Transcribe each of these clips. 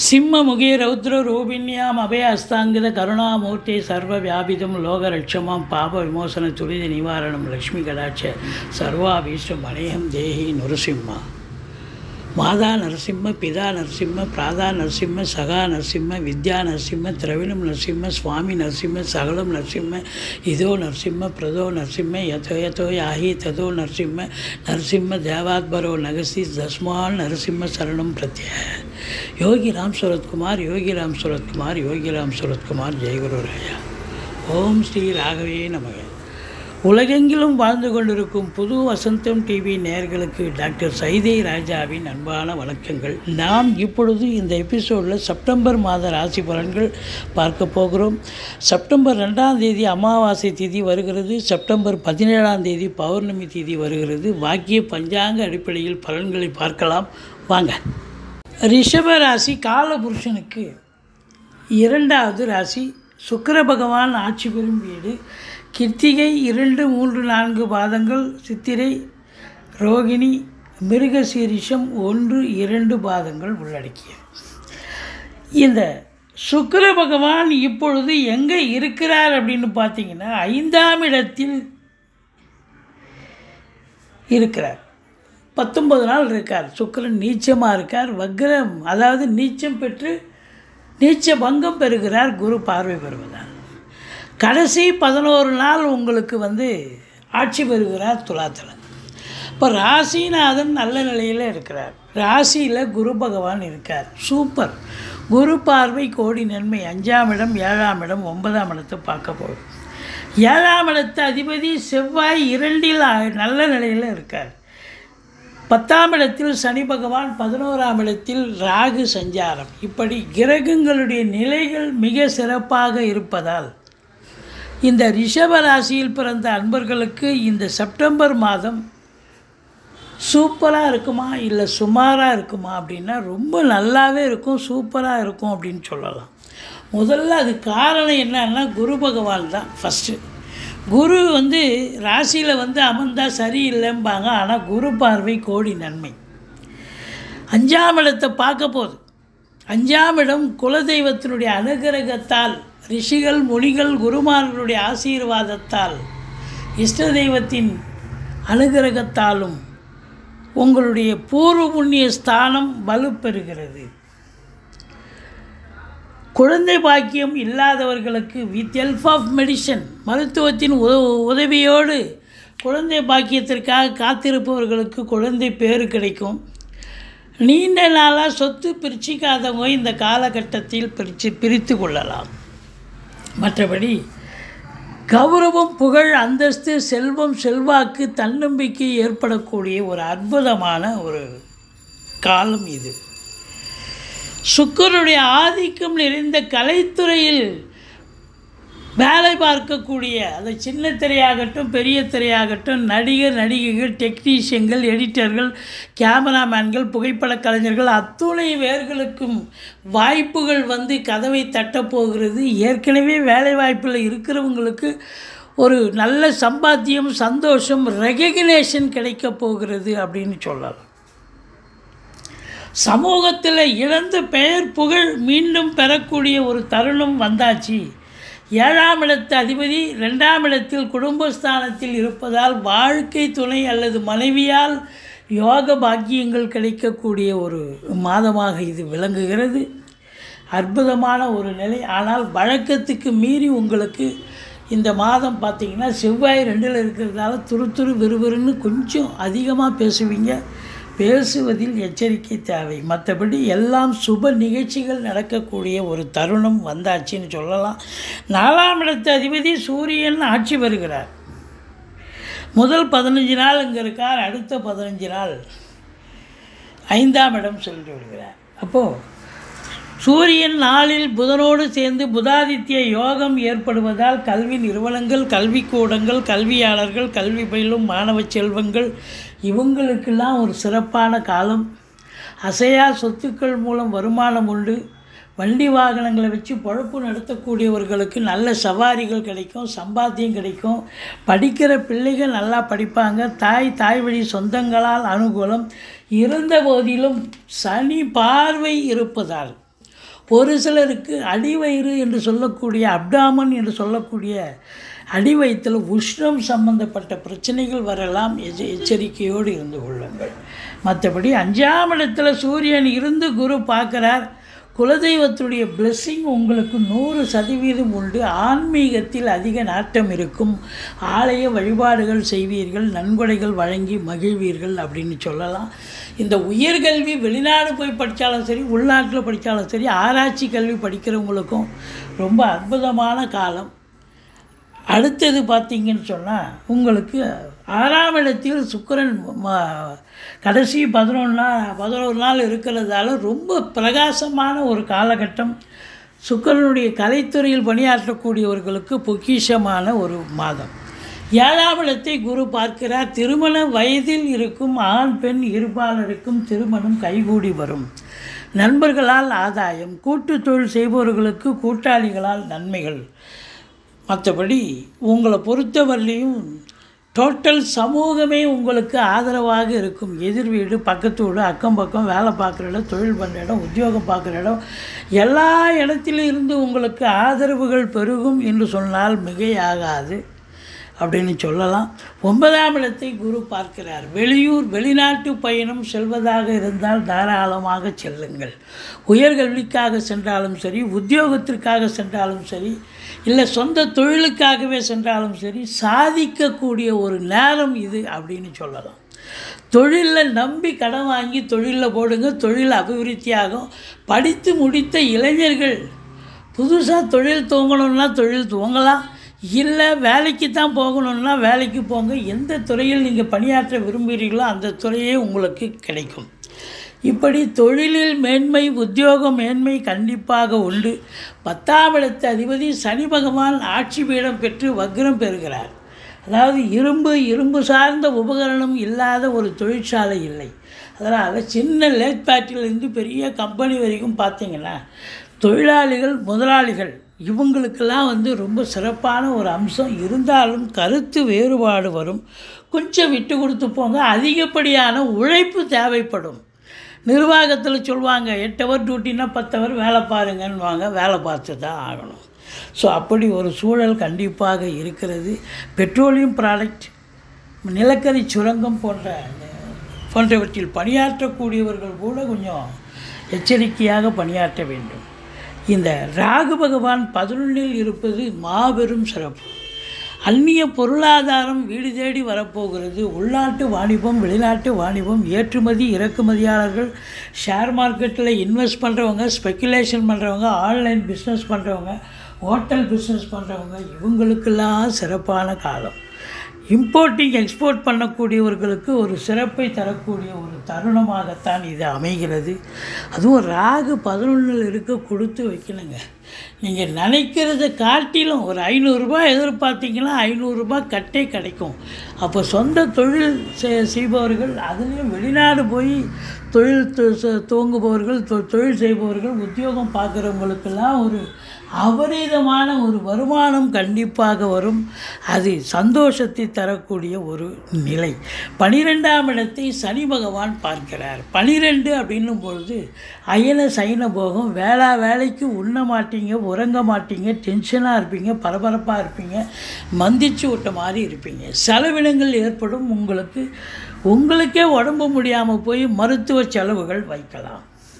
சிம்மமுகே ரௌத்ர ரூபிண்யாம் அபய அஸ்தாங்கித கருணாமூர்த்தி சர்வ வியாபிதம் லோகரட்சமாம் பாப விமோசன துரித நிவாரணம் லக்ஷ்மி கடாட்ச சர்வாபீஷ்டம் அநேகம் தேஹி நுரசிம்மா மாதா நரசிம்ம பிதா நரசிம்ம பிராதா நரசிம்ம சகா நரசிம்ம வித்யா நரசிம்ம திரவிணம் நரசிம்ம சுவாமி நரசிம்ம சகலம் நரசிம்ம இதோ நரசிம்ம பிரதோ நரசிம்ம யதோ யதோ யாஹி ததோ நரசிம்ம நரசிம்ம தேவாத்பரோ நகசி தஸ்மான் நரசிம்ம சரணம் பிரத்ய யோகி ராம் சுரத்குமார் யோகி ராம் சுரத்குமார் யோகி ராம் சுரத்குமார் ஜெயகுரு ராயா ஓம் ஸ்ரீ ராகவே நமக உலகெங்கிலும் வாழ்ந்து கொண்டிருக்கும் புது வசந்தம் டிவி நேயர்களுக்கு டாக்டர் சைதை ராஜாவின் அன்பான வணக்கங்கள் நாம் இப்பொழுது இந்த எபிசோடில் செப்டம்பர் மாத ராசி பலன்கள் பார்க்க போகிறோம் செப்டம்பர் ரெண்டாம் தேதி அமாவாசை திதி வருகிறது செப்டம்பர் பதினேழாம் தேதி பௌர்ணமி திதி வருகிறது வாக்கிய பஞ்சாங்க அடிப்படையில் பலன்களை பார்க்கலாம் வாங்க ரிஷப ராசி காலபுருஷனுக்கு இரண்டாவது ராசி சுக்கிர பகவான் ஆட்சி பெறும் வீடு கிருத்திகை இரண்டு மூன்று நான்கு பாதங்கள் சித்திரை ரோகிணி மிருகசீரிஷம் ஒன்று இரண்டு பாதங்கள் உள்ளடக்கியது இந்த சுக்கிர பகவான் இப்பொழுது எங்கே இருக்கிறார் அப்படின்னு பார்த்தீங்கன்னா ஐந்தாம் இடத்தில் இருக்கிறார் பத்தொன்பது நாள் இருக்கார் சுக்கிரன் நீச்சமாக இருக்கார் வக்ரம் அதாவது நீச்சம் பெற்று நீச்ச பங்கம் பெறுகிறார் குரு பார்வை பெறுவதால் கடைசி பதினோரு நாள் உங்களுக்கு வந்து ஆட்சி பெறுகிறார் துலாத்தலன் இப்போ ராசிநாதன் நல்ல நிலையில் இருக்கிறார் ராசியில் குரு பகவான் இருக்கார் சூப்பர் குரு பார்வை கோடி நன்மை அஞ்சாம் இடம் ஏழாம் இடம் ஒன்பதாம் இடத்தை பார்க்க போகுது ஏழாம் இடத்து அதிபதி செவ்வாய் இரண்டில் நல்ல நிலையில் இருக்கார் பத்தாம் இடத்தில் சனி பகவான் பதினோராம் இடத்தில் ராகு சஞ்சாரம் இப்படி கிரகங்களுடைய நிலைகள் மிக சிறப்பாக இருப்பதால் இந்த ரிஷப ராசியில் பிறந்த அன்பர்களுக்கு இந்த செப்டம்பர் மாதம் சூப்பராக இருக்குமா இல்லை சுமாராக இருக்குமா அப்படின்னா ரொம்ப நல்லாவே இருக்கும் சூப்பராக இருக்கும் அப்படின்னு சொல்லலாம் முதல்ல அது காரணம் என்னன்னா குரு பகவான் தான் ஃபஸ்ட்டு குரு வந்து ராசியில் வந்து அமர்ந்தால் சரியில்லைம்பாங்க ஆனால் குரு பார்வை கோடி நன்மை அஞ்சாம் இடத்தை பார்க்க போகுது அஞ்சாம் இடம் குலதெய்வத்தினுடைய அனுகிரகத்தால் ரிஷிகள் முனிகள் குருமார்களுடைய ஆசீர்வாதத்தால் இஷ்ட தெய்வத்தின் அனுகிரகத்தாலும் உங்களுடைய பூர்வ புண்ணிய ஸ்தானம் வலுப்பெறுகிறது குழந்தை பாக்கியம் இல்லாதவர்களுக்கு வித் ஹெல்ப் ஆஃப் மெடிசன் மருத்துவத்தின் உத உதவியோடு குழந்தை பாக்கியத்திற்காக காத்திருப்பவர்களுக்கு குழந்தை பேர் கிடைக்கும் நீண்ட நாளாக சொத்து பிரிச்சிக்காதவங்க இந்த காலகட்டத்தில் பிரித்து பிரித்து கொள்ளலாம் மற்றபடி கௌரவம் புகழ் அந்தஸ்து செல்வம் செல்வாக்கு தன்னம்பிக்கை ஏற்படக்கூடிய ஒரு அற்புதமான ஒரு காலம் இது சுக்கரனுடைய ஆதிக்கம் நிறைந்த கலைத்துறையில் வேலை பார்க்கக்கூடிய அது சின்ன திரையாகட்டும் பெரிய திரையாகட்டும் நடிகர் நடிகைகள் டெக்னீஷியன்கள் எடிட்டர்கள் கேமராமேன்கள் புகைப்பட கலைஞர்கள் அத்துணை பேர்களுக்கும் வாய்ப்புகள் வந்து கதவை தட்டப்போகிறது ஏற்கனவே வேலை வாய்ப்பில் இருக்கிறவங்களுக்கு ஒரு நல்ல சம்பாத்தியம் சந்தோஷம் ரெகக்னேஷன் கிடைக்க போகிறது அப்படின்னு சொல்லலாம் சமூகத்தில் இழந்த பெயர் புகழ் மீண்டும் பெறக்கூடிய ஒரு தருணம் வந்தாச்சு ஏழாம் இடத்து அதிபதி ரெண்டாம் இடத்தில் குடும்பஸ்தானத்தில் இருப்பதால் வாழ்க்கை துணை அல்லது மனைவியால் யோக பாக்கியங்கள் கிடைக்கக்கூடிய ஒரு மாதமாக இது விளங்குகிறது அற்புதமான ஒரு நிலை ஆனால் வழக்கத்துக்கு மீறி உங்களுக்கு இந்த மாதம் பார்த்திங்கன்னா செவ்வாய் ரெண்டில் இருக்கிறதால துரு துரு விறுவிறுன்னு கொஞ்சம் அதிகமாக பேசுவீங்க பேசுவதில் எச்சரிக்கை தேவை மற்றபடி எல்லாம் சுப நிகழ்ச்சிகள் நடக்கக்கூடிய ஒரு தருணம் வந்தாச்சுன்னு சொல்லலாம் நாலாம் இடத்து அதிபதி சூரியன் ஆட்சி வருகிறார் முதல் பதினஞ்சு நாள் இங்கே இருக்கார் அடுத்த பதினஞ்சு நாள் ஐந்தாம் இடம் சென்று விடுகிறார் அப்போது சூரியன் நாளில் புதனோடு சேர்ந்து புதாதித்ய யோகம் ஏற்படுவதால் கல்வி நிறுவனங்கள் கல்விக்கூடங்கள் கல்வியாளர்கள் கல்வி பயிலும் மாணவ செல்வங்கள் இவங்களுக்கெல்லாம் ஒரு சிறப்பான காலம் அசையா சொத்துக்கள் மூலம் வருமானம் உண்டு வண்டி வாகனங்களை வச்சு பொழப்பு நடத்தக்கூடியவர்களுக்கு நல்ல சவாரிகள் கிடைக்கும் சம்பாத்தியம் கிடைக்கும் படிக்கிற பிள்ளைகள் நல்லா படிப்பாங்க தாய் தாய் வழி சொந்தங்களால் அனுகூலம் இருந்த போதிலும் சனி பார்வை இருப்பதால் ஒரு சிலருக்கு அடிவயிறு என்று சொல்லக்கூடிய அப்டாமன் என்று சொல்லக்கூடிய அடிவயிற்றில் உஷ்ணம் சம்பந்தப்பட்ட பிரச்சனைகள் வரலாம் எச்ச எச்சரிக்கையோடு இருந்து கொள்ளுங்கள் மற்றபடி அஞ்சாம் இடத்துல சூரியன் இருந்து குரு பார்க்குறார் குலதெய்வத்துடைய blessing உங்களுக்கு நூறு சதவீதம் உண்டு ஆன்மீகத்தில் அதிக நாட்டம் இருக்கும் ஆலய வழிபாடுகள் செய்வீர்கள் நன்கொடைகள் வழங்கி மகிழ்வீர்கள் அப்படின்னு சொல்லலாம் இந்த உயர்கல்வி வெளிநாடு போய் படித்தாலும் சரி உள்நாட்டில் படித்தாலும் சரி ஆராய்ச்சி கல்வி படிக்கிறவங்களுக்கும் ரொம்ப அற்புதமான காலம் அடுத்தது பார்த்தீங்கன்னு சொன்னால் உங்களுக்கு ஆறாம் இடத்தில் சுக்கிரன் ம- கடைசி பதினொன்று நாள் பதினோரு நாள் இருக்கிறதால ரொம்ப பிரகாசமான ஒரு காலகட்டம் சுக்கிரனுடைய கலைத்துறையில் பணியாற்றக்கூடியவர்களுக்கு பொக்கிஷமான ஒரு மாதம் ஏழாம் இடத்தை குரு பார்க்கிறார் திருமண வயதில் இருக்கும் ஆண் பெண் இருபாலருக்கும் திருமணம் கைகூடி வரும் நண்பர்களால் ஆதாயம் கூட்டு தொழில் செய்பவர்களுக்கு கூட்டாளிகளால் நன்மைகள் மற்றபடி உங்களை பொறுத்தவரையிலையும் டோட்டல் சமூகமே உங்களுக்கு ஆதரவாக இருக்கும் எதிர் வீடு பக்கத்து வீடு அக்கம் பக்கம் வேலை பார்க்குற இடம் தொழில் பண்ணுற இடம் உத்தியோகம் பார்க்குற இடம் எல்லா இடத்திலும் இருந்து உங்களுக்கு ஆதரவுகள் பெருகும் என்று சொன்னால் மிகையாகாது அப்படின்னு சொல்லலாம் ஒன்பதாம் இடத்தை குரு பார்க்கிறார் வெளியூர் வெளிநாட்டு பயணம் செல்வதாக இருந்தால் தாராளமாக செல்லுங்கள் உயர்கல்விக்காக சென்றாலும் சரி உத்தியோகத்திற்காக சென்றாலும் சரி இல்லை சொந்த தொழிலுக்காகவே சென்றாலும் சரி சாதிக்கக்கூடிய ஒரு நேரம் இது அப்படின்னு சொல்லலாம் தொழிலில் நம்பி கடன் வாங்கி தொழிலில் போடுங்க தொழில் அபிவிருத்தியாகும் படித்து முடித்த இளைஞர்கள் புதுசாக தொழில் துவங்கணும்னா தொழில் துவங்கலாம் இல்லை வேலைக்கு தான் போகணும்னா வேலைக்கு போங்க எந்த துறையில் நீங்கள் பணியாற்ற விரும்புகிறீர்களோ அந்த துறையே உங்களுக்கு கிடைக்கும் இப்படி தொழிலில் மேன்மை உத்தியோக மேன்மை கண்டிப்பாக உண்டு பத்தாம் இடத்து அதிபதி சனி பகவான் ஆட்சி பீடம் பெற்று வக்ரம் பெறுகிறார் அதாவது இரும்பு இரும்பு சார்ந்த உபகரணம் இல்லாத ஒரு தொழிற்சாலை இல்லை அதனால் சின்ன லேட் பேட்டிலேருந்து பெரிய கம்பெனி வரைக்கும் பார்த்தீங்கன்னா தொழிலாளிகள் முதலாளிகள் இவங்களுக்கெல்லாம் வந்து ரொம்ப சிறப்பான ஒரு அம்சம் இருந்தாலும் கருத்து வேறுபாடு வரும் கொஞ்சம் விட்டு கொடுத்து போங்க அதிகப்படியான உழைப்பு தேவைப்படும் நிர்வாகத்தில் சொல்லுவாங்க எட்டு ஹவர் டியூட்டினா பத்து ஹவர் வேலை பாருங்கன்னுவாங்க வேலை பார்த்து தான் ஆகணும் ஸோ அப்படி ஒரு சூழல் கண்டிப்பாக இருக்கிறது பெட்ரோலியம் ப்ராடக்ட் நிலக்கரி சுரங்கம் போன்ற போன்றவற்றில் பணியாற்றக்கூடியவர்கள் கூட கொஞ்சம் எச்சரிக்கையாக பணியாற்ற வேண்டும் இந்த ராகு பகவான் பதினொன்றில் இருப்பது மாபெரும் சிறப்பு அந்நிய பொருளாதாரம் வீடு தேடி வரப்போகிறது உள்நாட்டு வாணிபம் வெளிநாட்டு வாணிபம் ஏற்றுமதி இறக்குமதியாளர்கள் ஷேர் மார்க்கெட்டில் இன்வெஸ்ட் பண்ணுறவங்க ஸ்பெக்குலேஷன் பண்ணுறவங்க ஆன்லைன் பிஸ்னஸ் பண்ணுறவங்க ஹோட்டல் பிஸ்னஸ் பண்ணுறவங்க இவங்களுக்கெல்லாம் சிறப்பான காலம் இம்போர்ட்டிங் எக்ஸ்போர்ட் பண்ணக்கூடியவர்களுக்கு ஒரு சிறப்பை தரக்கூடிய ஒரு தருணமாகத்தான் இது அமைகிறது அதுவும் ராகு பதினொன்றில் இருக்க கொடுத்து வைக்கணுங்க நீங்கள் நினைக்கிறத காட்டிலும் ஒரு ஐநூறுரூபா எதிர்பார்த்தீங்கன்னா ஐநூறுரூபா கட்டே கிடைக்கும் அப்போ சொந்த தொழில் செய்- செய்பவர்கள் அதுலேயும் வெளிநாடு போய் தொழில் து- ச- துவங்குபவர்கள் தொ- தொழில் செய்பவர்கள் உத்தியோகம் பார்க்குறவங்களுக்கெல்லாம் ஒரு அபரீதமான ஒரு வருமானம் கண்டிப்பாக வரும் அது சந்தோஷத்தை தரக்கூடிய ஒரு நிலை பனிரெண்டாம் இடத்தை சனி பகவான் பார்க்கிறார் பனிரெண்டு அப்படின்னும் பொழுது அயன சைன போகம் வேளா வேலைக்கு உண்ண மாட்டீங்க உறங்க மாட்டீங்க டென்ஷனாக இருப்பீங்க பரபரப்பாக இருப்பீங்க மந்திச்சு விட்ட மாதிரி இருப்பீங்க செலவினங்கள் ஏற்படும் உங்களுக்கு உங்களுக்கே உடம்பு முடியாமல் போய் மருத்துவ செலவுகள் வைக்கலாம்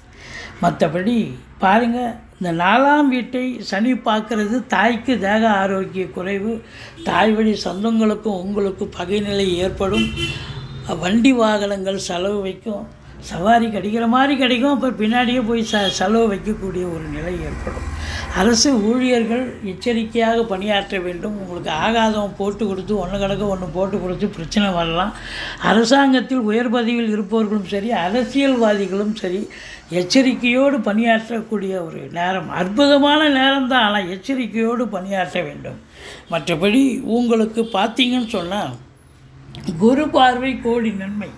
மற்றபடி பாருங்கள் இந்த நாலாம் வீட்டை சனி பார்க்கறது தாய்க்கு தேக ஆரோக்கிய குறைவு தாய் வழி சொந்தங்களுக்கும் உங்களுக்கும் பகைநிலை ஏற்படும் வண்டி வாகனங்கள் செலவு வைக்கும் சவாரி கிடைக்கிற மாதிரி கிடைக்கும் அப்புறம் பின்னாடியே போய் ச செலவு வைக்கக்கூடிய ஒரு நிலை ஏற்படும் அரசு ஊழியர்கள் எச்சரிக்கையாக பணியாற்ற வேண்டும் உங்களுக்கு ஆகாதவன் போட்டு கொடுத்து ஒன்று கிடக்க ஒன்று போட்டு கொடுத்து பிரச்சனை வரலாம் அரசாங்கத்தில் உயர் பதவியில் இருப்பவர்களும் சரி அரசியல்வாதிகளும் சரி எச்சரிக்கையோடு பணியாற்றக்கூடிய ஒரு நேரம் அற்புதமான நேரம் தான் ஆனால் எச்சரிக்கையோடு பணியாற்ற வேண்டும் மற்றபடி உங்களுக்கு பார்த்தீங்கன்னு சொன்னால் குரு பார்வை கோடி நன்மை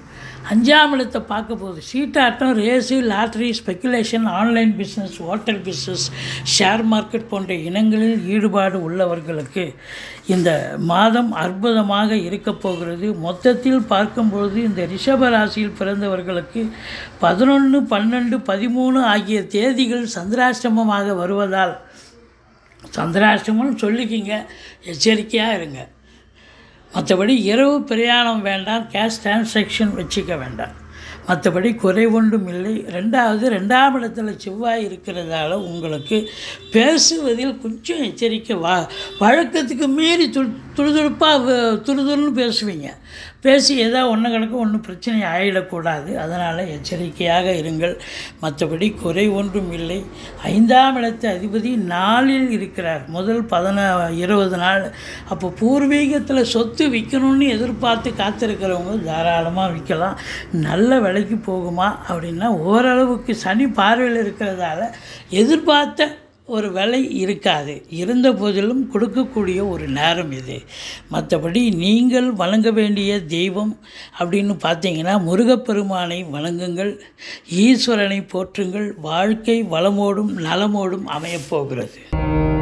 அஞ்சாம் இடத்தை பார்க்க போகுது சீட்டாட்டம் race lottery speculation online business hotel business share market போன்ற இனங்களில் ஈடுபாடு உள்ளவர்களுக்கு இந்த மாதம் அற்புதமாக இருக்கப் போகிறது மொத்தத்தில் பார்க்கும்பொழுது இந்த ரிஷப ராசியில் பிறந்தவர்களுக்கு பதினொன்று பன்னெண்டு பதிமூணு ஆகிய தேதிகள் சந்திராஷ்டமமாக வருவதால் சந்திராஷ்டமம்னு சொல்லிக்கிங்க எச்சரிக்கையாக இருங்க மற்றபடி இரவு பிரயாணம் வேண்டாம் கேஷ் டிரான்சாக்ஷன் வச்சுக்க வேண்டாம் மற்றபடி குறை ஒன்றும் இல்லை ரெண்டாவது ரெண்டாம் இடத்துல செவ்வாய் இருக்கிறதால உங்களுக்கு பேசுவதில் கொஞ்சம் எச்சரிக்கை வா வழக்கத்துக்கு மீறி துரு துருதுருப்பாக துருதுருன்னு பேசுவீங்க பேசி ஏதோ ஒன்று கணக்கு ஒன்றும் பிரச்சனை ஆகிடக்கூடாது அதனால் எச்சரிக்கையாக இருங்கள் மற்றபடி குறை ஒன்றும் இல்லை ஐந்தாம் இடத்து அதிபதி நாளில் இருக்கிறார் முதல் பதினா இருபது நாள் அப்போ பூர்வீகத்தில் சொத்து விற்கணும்னு எதிர்பார்த்து காத்திருக்கிறவங்க தாராளமாக விற்கலாம் நல்ல விலைக்கு போகுமா அப்படின்னா ஓரளவுக்கு சனி பார்வையில் இருக்கிறதால எதிர்பார்த்த ஒரு விலை இருக்காது இருந்த போதிலும் கொடுக்கக்கூடிய ஒரு நேரம் இது மற்றபடி நீங்கள் வணங்க வேண்டிய தெய்வம் அப்படின்னு பார்த்தீங்கன்னா முருகப்பெருமானை வணங்குங்கள் ஈஸ்வரனை போற்றுங்கள் வாழ்க்கை வளமோடும் நலமோடும் அமையப் போகிறது